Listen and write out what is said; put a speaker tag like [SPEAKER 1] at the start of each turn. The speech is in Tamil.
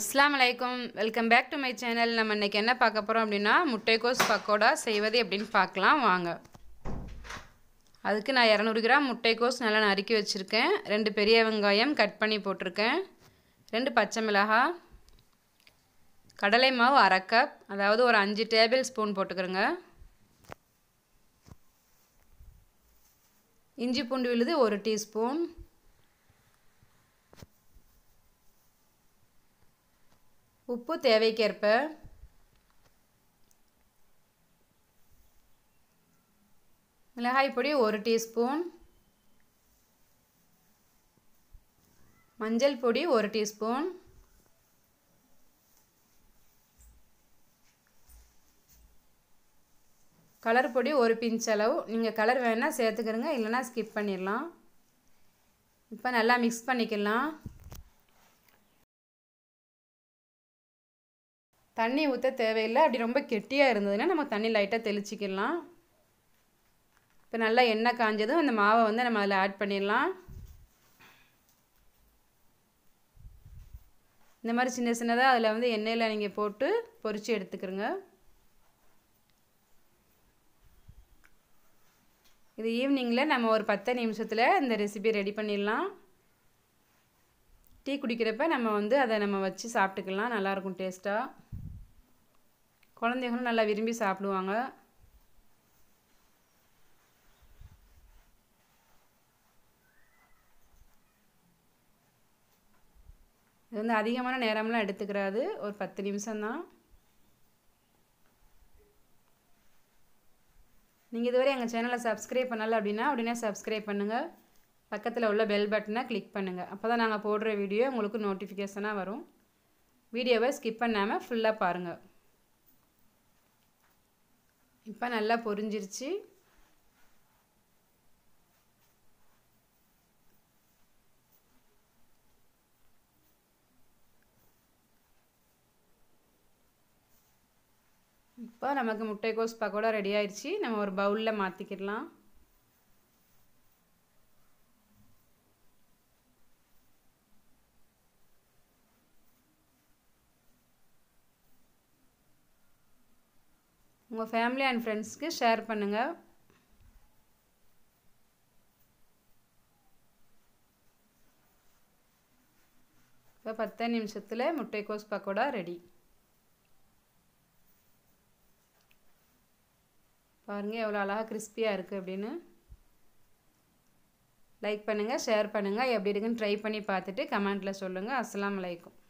[SPEAKER 1] அஸ்ஸலாமு அலைக்கும் welcome back to my channel நம்ம இன்றைக்கி என்ன பார்க்க போகிறோம் அப்படின்னா முட்டைக்கோஸ் பக்கோடா செய்வது எப்படின்னு பார்க்கலாம் வாங்க அதுக்கு நான் இரநூறு கிராம் முட்டைக்கோஸ் நல்லா நறுக்கி வச்சுருக்கேன் ரெண்டு பெரிய வெங்காயம் கட் பண்ணி போட்டிருக்கேன் ரெண்டு பச்சை மிளகாய் கடலை மாவு அரை கப் அதாவது ஒரு அஞ்சு டேபிள் ஸ்பூன் போட்டுக்கிறோங்க இஞ்சி பூண்டு விழுது ஒரு டீஸ்பூன் உப்பு தேவைக்கேற்ப மிளகாய் பொடி ஒரு டீஸ்பூன் மஞ்சள் பொடி ஒரு டீஸ்பூன் கலர் பொடி ஒரு பிஞ்ச் அளவு நீங்கள் கலர் வேணால் சேர்த்துக்கிறங்க இல்லைனா ஸ்கிப் பண்ணிடலாம் இப்போ நல்லா மிக்ஸ் பண்ணிக்கலாம் தண்ணி ஊற்ற தேவையில்லை அப்படி ரொம்ப கெட்டியாக இருந்ததுன்னா நம்ம தண்ணி லைட்டாக தெளிச்சிக்கலாம் இப்போ நல்லா எண்ணெய் காஞ்சதும் அந்த மாவை வந்து நம்ம அதில் ஆட் பண்ணிடலாம் இந்த மாதிரி சின்ன சின்னதாக அதில் வந்து எண்ணெயில் நீங்கள் போட்டு பொரித்து எடுத்துக்கிறோங்க இது ஈவினிங்கில் நம்ம ஒரு பத்து நிமிஷத்தில் இந்த ரெசிபி ரெடி பண்ணிடலாம் டீ குடிக்கிறப்ப நம்ம வந்து அதை நம்ம வச்சு சாப்பிட்டுக்கலாம் நல்லாயிருக்கும் டேஸ்ட்டாக குழந்தைங்களும் நல்லா விரும்பி சாப்பிடுவாங்க இது வந்து அதிகமான நேரம்லாம் எடுத்துக்கிறாது ஒரு பத்து நிமிஷம்தான் நீங்கள் இதுவரை எங்கள் சேனலை சப்ஸ்கிரைப் பண்ணலை அப்படின்னா அப்படின்னா சப்ஸ்கிரைப் பண்ணுங்கள் பக்கத்தில் உள்ள பெல் பட்டனை கிளிக் பண்ணுங்கள் அப்போ தான் நாங்கள் போடுற வீடியோ உங்களுக்கு நோட்டிஃபிகேஷனாக வரும் வீடியோவை ஸ்கிப் பண்ணாமல் ஃபுல்லாக பாருங்கள் இப்போ நல்லா பொரிஞ்சிருச்சு இப்போ நமக்கு முட்டைக்கோஸ் பக்கோடா ரெடி ஆயிடுச்சு நம்ம ஒரு பவுலில் மாற்றிக்கிடலாம் உங்கள் ஃபேமிலி அண்ட் ஃப்ரெண்ட்ஸ்க்கு ஷேர் பண்ணுங்கள் இப்போ பத்து நிமிஷத்தில் முட்டைக்கோஸ் பக்கோடா ரெடி பாருங்கள் எவ்வளோ அழகாக கிறிஸ்பியாக இருக்குது அப்படின்னு லைக் பண்ணுங்கள் ஷேர் பண்ணுங்கள் எப்படி இருக்குன்னு ட்ரை பண்ணி பார்த்துட்டு கமெண்ட்டில் சொல்லுங்கள் அஸ்லாம் வலைக்கும்